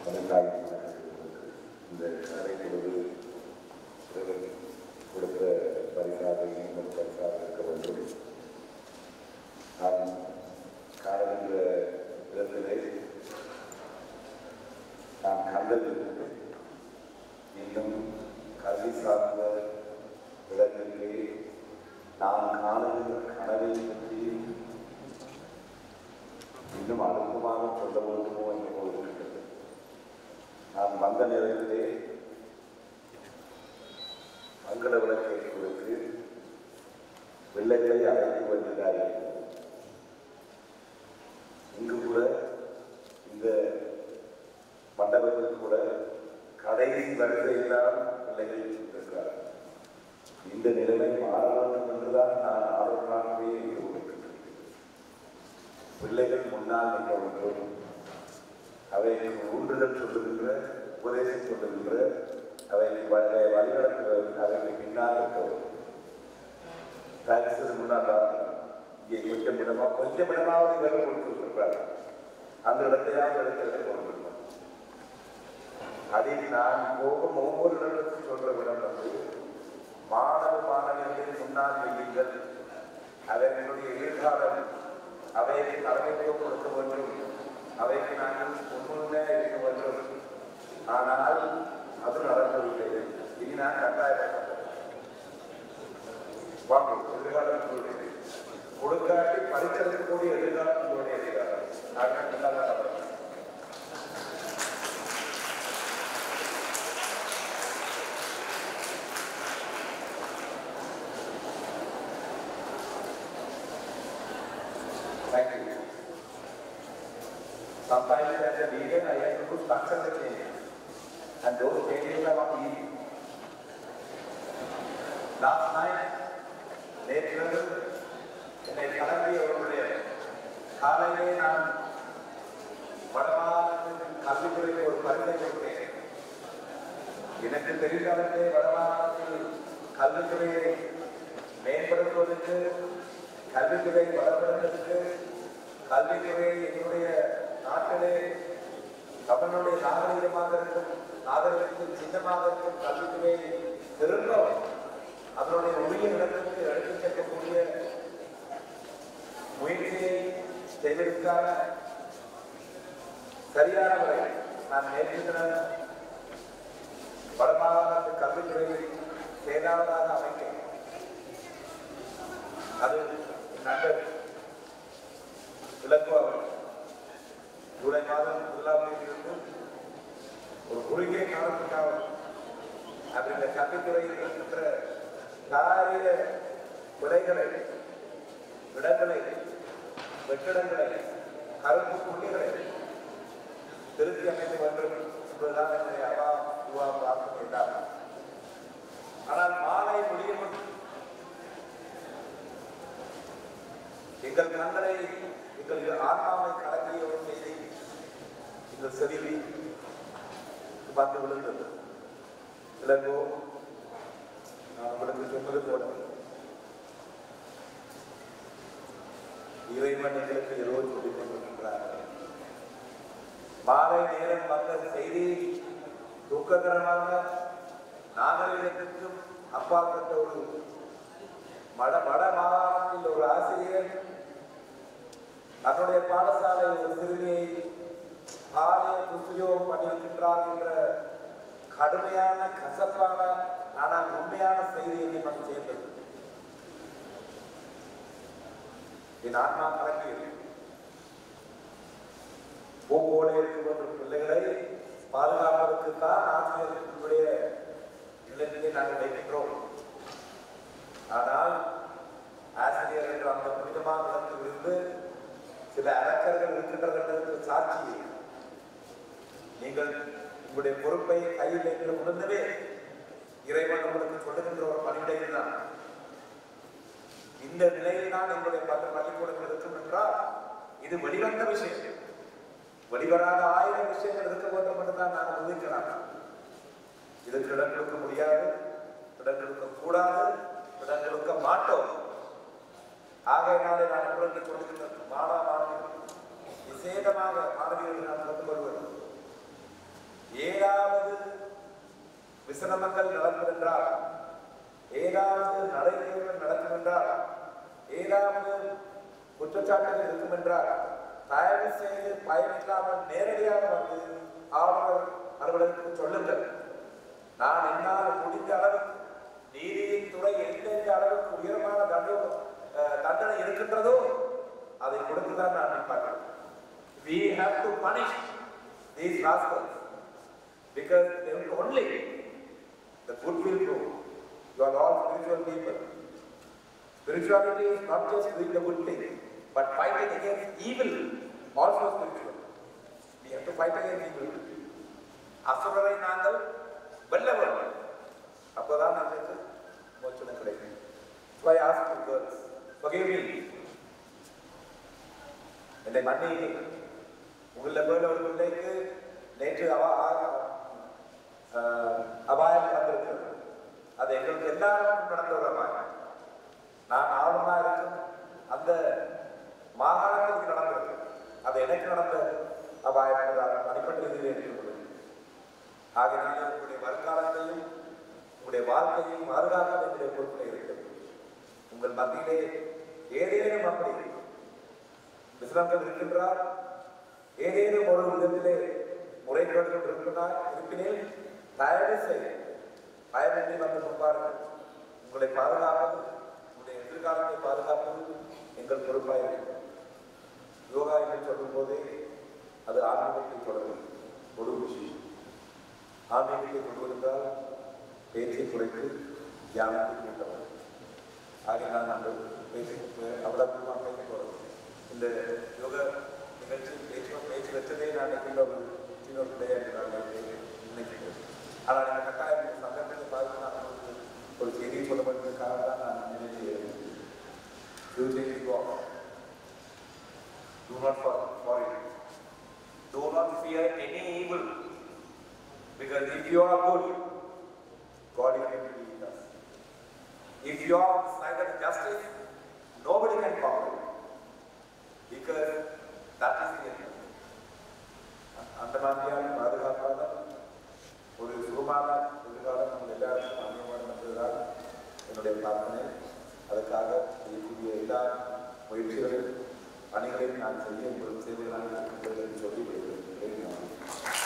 வணங்காய் இந்த கலை பொழுது இறைவன் கொடுத்த பரிசாக நீங்கள் பரிசாக இருக்க வேண்டும் நான் காணுகின்ற இடத்திலே நான் கண்டது இன்னும் கல்வி சார்ந்த இடங்களிலே நான் காணுகின்ற கனவை பற்றி இன்னும் அழுத்தமாக சொல்ல வேண்டுமோ என்று போல் இருக்கிறது நான் வந்த நேரத்திலே மங்கள விளக்கை கொடுத்து பிள்ளைகளை அழைத்து வருகிறார்கள் இங்கு கூட இந்த மண்டபத்தில் கூட கடைசி வரிசையில்தான் பிள்ளைகள் இருக்கிறார்கள் இந்த நிலைமை மாற வேண்டும் என்றுதான் நான் ஆர்வமாகவே இங்கு கொண்டிருக்கிறேன் பிள்ளைகள் முன்னால் நிற்க வேண்டும் அவைகளுக்கு ஊன்றுதல் சொல்லுகின்ற உபதேசம் சொல்லுகின்ற அவை வழிநடத்துவதற்கு அவைகளுக்கு பின்னால் இருக்க வேண்டும் டாக்ஸஸ் முன்னால் தான் இங்கே கொஞ்சம் இடமா கொஞ்சம் இடமாவது வேலை கொடுத்துருக்கிறார்கள் அந்த இடத்தையாவது இடத்துல கொண்டு அதில் நான் போகும் ஒவ்வொரு இடத்துக்கும் சொல்ற விடம் வந்து மாணவ மாணவியர்கள் முன்னால் நீங்கள் அவர்களுடைய எதிர்காலம் அவைக்கு தலைமைத்துவம் கொடுக்க வேண்டும் அவைக்கு நாங்கள் முன்னுரிமை இருக்க வேண்டும் ஆனால் அது நடக்கவில்லை இனி நான் கட்டாயப்பட்டேன் வாங்க எதிர்காலம் சொல்லுங்கள் கொடுக்காட்டி படித்திருக்கக்கூடிய எதிர்காலம் உங்களுடைய எதிர்காலம் நாங்கள் நல்லா நடக்கும் Thank you. Sometimes as a vegan, I have to put structure the changes. And those changes are not easy. Last night, நேற்று என்னை கிளம்பி அவருடைய காலையிலே நான் வடமாநிலத்தின் கல்வித்துறைக்கு ஒரு பரிசை கொடுத்தேன் எனக்கு தெரிந்தாலே வடமாநிலத்தில் கல்வித்துறையை மேம்படுத்துவதற்கு கல்வித்துறை வளர்ப்பதற்கு கல்வித்துறை எங்களுடைய நாட்டிலே தமிழுடைய நாகரிகமாக இருக்கும் நாகரிகத்தின் சின்னமாக இருக்கும் கல்வித்துறையை திரும்பவும் அதனுடைய உரிய இடத்திற்கு எடுத்துச் செல்லக்கூடிய முயற்சியை செய்வதற்கான சரியான முறை நான் நேற்று வடமாகாணத்து கல்வித்துறையை செயலாளராக அமைக்கிறேன் அது நண்பர் விளக்குவார்கள் ஜூலை மாதம் முதலாம் தேதியிலிருந்து ஒரு குறுகிய காலத்துக்காக அது இந்த கல்வித்துறையில் இருக்கின்ற காரிய விலைகளை இடங்களை வெற்றிடங்களை கருப்பு புள்ளிகளை திருத்தி அமைக்க வேண்டும் என்பதுதான் என்னுடைய அப்பா உருவா பிரார்த்தனை என்றார் ஆனால் மாலை முடியும் எங்கள் கண்களை எங்கள் ஆன்மாவை கலங்கிய ஒரு செய்தி இந்த செவிலி பார்த்து விழுந்தது இளங்கோ நான் உங்களுக்கு சொன்னது போல இறைவன் எங்களுக்கு ஏதோ சொல்லிக் கொண்டிருக்கிறார் மாலை நேரம் வந்த செய்தி துக்ககரமாக நாகரிகத்திற்கும் அப்பாற்பட்ட ஒரு மட வட மாகாணத்தில் ஒரு ஆசிரியர் தன்னுடைய பாடசாலை ஒரு சிறுமியை பாலிய துஷ்பிரயோகம் பண்ணியிருக்கின்றார் என்ற கடுமையான கசப்பான ஆனால் உண்மையான செய்தியை நம்ம சேர்ந்தது என் ஆன்மா கலங்கியது பூவோடு இருக்கின்ற பிள்ளைகளை பாதுகாப்பதற்கு தான் ஆசிரியர்களுடைய இல்லத்திலே நாங்கள் வைக்கின்றோம் ஆனால் ஆசிரியர் என்ற அந்த புனிதமான இடத்தில் இருந்து சில அரக்கர்கள் இருக்கின்றது என்பதற்கு சாட்சி நீங்கள் உங்களுடைய பொறுப்பை கையில் என்று உணர்ந்தவே இறைவன் உங்களுக்கு சொல்லுகின்ற ஒரு பணிவிடை தான் இந்த நிலையில் தான் எங்களுடைய பல பள்ளிக்கூடங்கள் இருக்கும் என்றால் இது வெளிவந்த விஷயம் வெளிவராத ஆயிரம் விஷயங்கள் இருக்க வேண்டும் என்று தான் நான் உதிக்கிறாங்க இதுக்கு இடம் கொடுக்க முடியாது இடம் கொடுக்க கூடாது இடம் கொடுக்க மாட்டோம் ஆகையினாலே நான் உங்களுக்கு கொடுக்கின்ற மாணவ மாணவிகள் விசேடமாக மாணவிகளை நான் கொண்டு வருவது விசனமங்கள் நடக்கும் என்றால் ஏதாவது நடைமுறைகள் நடக்கும் என்றால் ஏதாவது குற்றச்சாட்டுகள் இருக்கும் என்றால் தயவு செய்து பயமில்லாமல் நேரடியாக வந்து ஆளுநர் அலுவலகத்துக்கு சொல்லுங்கள் நான் என்னால் முடிந்த அளவுக்கு நீதியின் துறை எந்தெந்த அளவுக்கு உயரமான தண்டனை அஹ், தண்டனை இருக்கின்றதோ அதை கொடுத்துதான் நான் நிற்பார்கள் we have to punish these rascals because they will only the good will grow. You are all spiritual people. Spirituality is not just doing the good thing, but fighting against evil, also spiritual. We have to fight against evil. அசுரரை நாங்கள் வெல்ல வேண்டும் அப்போதான் நமக்கு மோட்சம் கிடைக்கும் So I ask you girls, forgive me. என்னை மன்னிங்க உங்கள போல ஒரு பிள்ளைக்கு நேற்று அவ ஆஹ், அபாயம் நடந்திருக்கிறது அது எங்களுக்கு எல்லாருக்கும் நடந்த ஒரு அபாயம் நான் ஆளுநா இருக்கும் அந்த மாகாணத்துக்கு நடந்திருக்கு அது எனக்கு நடந்த அபாயம் என்பதால் தனிப்பட்ட ரீதியில் எடுத்துக்கொள்கிறேன் ஆகையினால உங்களுடைய வருங்காலத்தையும் உங்களுடைய வாழ்க்கையையும் பாதுகாக்க வேண்டிய பொறுப்பில் இருக்கிறது உங்கள் மத்தியிலே ஏதேனும் அப்படி விசிலங்கள் இருக்கின்றார் ஏதேனும் ஒரு விதத்திலே முறைகேடுகள் இருப்பினால் இருப்பினில் தயவு செய்து பயமின்றி வந்து முன்பாருங்கள் உங்களை பாதுகாப்பது உங்களுடைய எதிர்காலத்தை பாதுகாப்பது எங்கள் பொறுப்பாக இருக்கிறது யோகா என்று சொல்லும் போதே அது ஆன்மீகத்தை தொடரும் ஒரு விஷயம் ஆன்மீகத்தை கொண்டு வந்தால் பேச்சை குறைத்து தியானத்தை கூட்டவும் ஆகையினால் நாங்கள் பேசி அவ்வளவு பேச போகிறோம் இந்த யோக நிகழ்ச்சி பேச்சு பேச்சு வச்சதே நான் நினைக்கின்ற ஒரு இன்னொரு பிள்ளையா என்று நான் நினைக்கிறேன் ஆனால் இந்த கட்டாயம் இந்த சந்தர்ப்பத்தை பார்த்து நான் உங்களுக்கு ஒரு செய்தியை சொல்ல வேண்டியதுக்காக தான் நான் நினைக்கிறேன் Do things wrong. Do not fall for it. Do not fear any evil. Because if you are good, God is going to be with us. If you are neither justice, nobody can conquer you. Because that is the end. அந்த மாதிரியான பாதுகாப்பான ஒரு சுகமான எதிர்காலம் நம்ம எல்லாருக்கும் அமையணும் என்பதுதான் என்னுடைய பிரார்த்தனை அதுக்காக இருக்கக்கூடிய எல்லா முயற்சிகளையும் பணிகளையும் நான் செய்ய உங்களுக்கு சேவைகளாக இருக்கின்றது என்று சொல்லி விடைபெறுகிறேன். நன்றி.